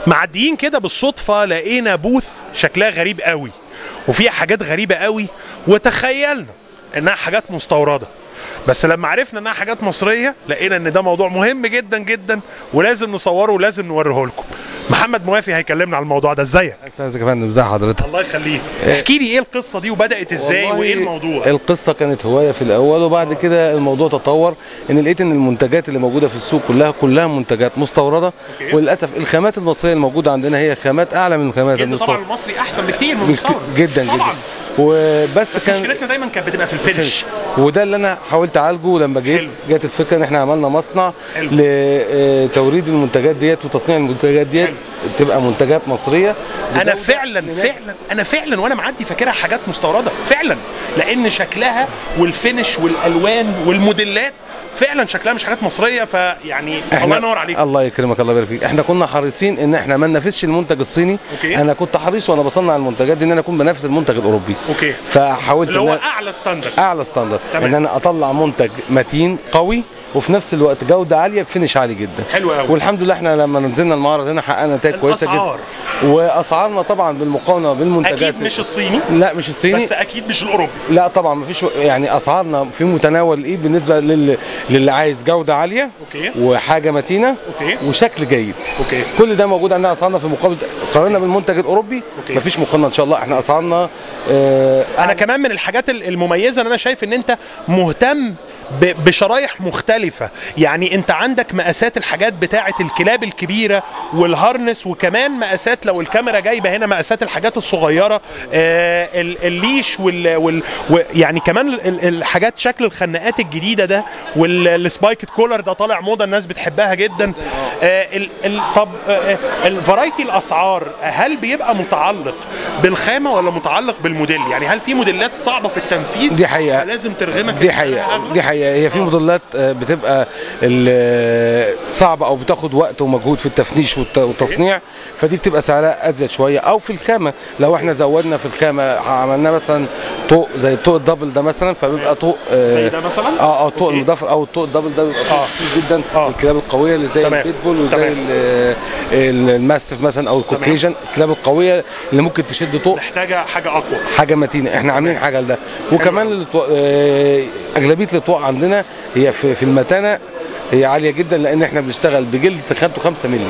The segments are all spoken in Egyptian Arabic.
معديين كده بالصدفه لقينا بوث شكلها غريب قوي وفيها حاجات غريبه قوي وتخيلنا انها حاجات مستورده بس لما عرفنا انها حاجات مصريه لقينا ان ده موضوع مهم جدا جدا ولازم نصوره ولازم نوريه لكم محمد موافي هيكلمنا على الموضوع ده ازيك ازيك يا فندم ازي حضرتك الله يخليك احكي لي ايه القصه دي وبدات ازاي والله وايه الموضوع القصه كانت هوايه في الاول وبعد كده الموضوع تطور ان لقيت ان المنتجات اللي موجوده في السوق كلها كلها منتجات مستورده أوكي. وللاسف الخامات المصريه الموجوده عندنا هي خامات اعلى من الخامات جدا طبعا المستورده المصري احسن بكتير من بكت- المستورد جدا طبعا جدا وبس بس كان مشكلتنا دايما كانت بتبقى في الفينش وده اللي انا حاولت اعالجه لما جيت حلو. جت الفكره ان احنا عملنا مصنع حلو. لتوريد المنتجات ديت وتصنيع المنتجات ديت حلو. تبقى منتجات مصريه انا بجودة فعلا فعلا انا فعلا وانا معدي فاكرها حاجات مستورده فعلا لان شكلها والفينش والالوان والموديلات فعلا شكلها مش حاجات مصريه فيعني الله ينور عليك الله يكرمك الله يبارك فيك احنا كنا حريصين ان احنا ما ننافسش المنتج الصيني أوكي. انا كنت حريص وانا بصنع المنتجات دي ان انا اكون بنافس المنتج الاوروبي اوكي فحاولت اللي ان هو أنا- اعلى ستاندرد اعلى ستاندرد تمام. ان انا اطلع منتج متين قوي وفي نفس الوقت جوده عاليه بفينش عالي جدا حلو قوي. والحمد لله احنا لما نزلنا المعرض هنا حققنا نتائج كويسه الأسعار. جدا واسعارنا طبعا بالمقارنه بالمنتجات اكيد مش الصيني لا مش الصيني بس اكيد مش الاوروبي لا طبعا مفيش يعني اسعارنا في متناول الايد بالنسبه لل... للي عايز جوده عاليه أوكي. وحاجه متينه أوكي. وشكل جيد أوكي. كل ده موجود عندنا اسعارنا في مقابل قارنا بالمنتج الاوروبي أوكي. مفيش مقارنه ان شاء الله احنا اسعارنا آه انا كمان من الحاجات ال- المميزه ان انا شايف ان انت مهتم ب- بشرايح مختلفة يعني انت عندك مقاسات الحاجات بتاعة الكلاب الكبيرة والهارنس وكمان مقاسات لو الكاميرا جايبة هنا مقاسات الحاجات الصغيرة آه ال- الليش وال, وال و- يعني كمان ال- ال- الحاجات شكل الخناقات الجديدة ده والسبايكت كولر ده طالع موضة الناس بتحبها جدا آه ال ال طب آه الفرايتي الاسعار هل بيبقى متعلق بالخامة ولا متعلق بالموديل يعني هل في موديلات صعبة في التنفيذ دي حقيقة. فلازم ترغمك دي إن سعرها حقيقة أغلى؟ دي حقيقة هي في موديلات آه، بتبقى ال- صعبة أو بتاخد وقت ومجهود في التفنيش والت- والتصنيع فدي بتبقى سعرها أزيد شوية أو في الخامة لو احنا زودنا في الخامة عملنا مثلا طوق زي الطوق الدبل ده مثلا فبيبقى طوق آه، زي ده مثلا؟ اه اه الطوق أوكي. المضافر او الطوق الدبل ده بيبقى طوق آه. كتير جدا آه. الكلاب القوية اللي زي تمام. البيتبول وزي تمام. ال- ال- الماستف مثلا او الكوكيجن الكلاب القوية اللي ممكن تشد طوق محتاجة حاجة أقوى حاجه متينه احنا عاملين حاجه لده وكمان الطو... آه، اغلبيه الاطواق عندنا هي في, في المتانه هي عاليه جدا لان احنا بنشتغل بجلد خامته 5 مللي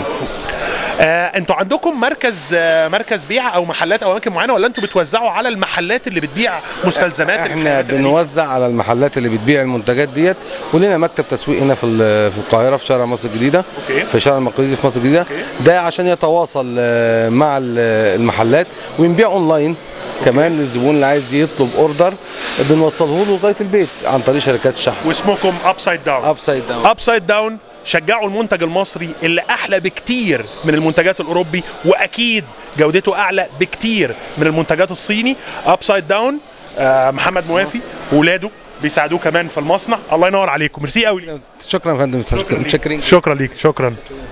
آه انتوا عندكم مركز آه مركز بيع او محلات او اماكن معينه ولا انتوا بتوزعوا على المحلات اللي بتبيع مستلزمات احنا الحاجات القديمة؟ بنوزع على المحلات اللي بتبيع المنتجات ديت ولنا مكتب تسويق هنا في ال- في القاهره في شارع مصر الجديده أوكي. في شارع المقريزي في مصر الجديده أوكي. ده عشان يتواصل آه، مع ال- المحلات ونبيع اونلاين كمان للزبون اللي عايز يطلب اوردر بنوصله له لغايه البيت عن طريق شركات الشحن واسمكم ابسايد داون ابسايد داون ابسايد داون شجعوا المنتج المصري اللي احلى بكتير من المنتجات الاوروبي واكيد جودته اعلى بكتير من المنتجات الصيني ابسايد داون آه محمد موافي ولاده بيساعدوه كمان في المصنع الله ينور عليكم ميرسي قوي شكرا يا فندم شكرا ليك متشكرين شكرا ليك شكرا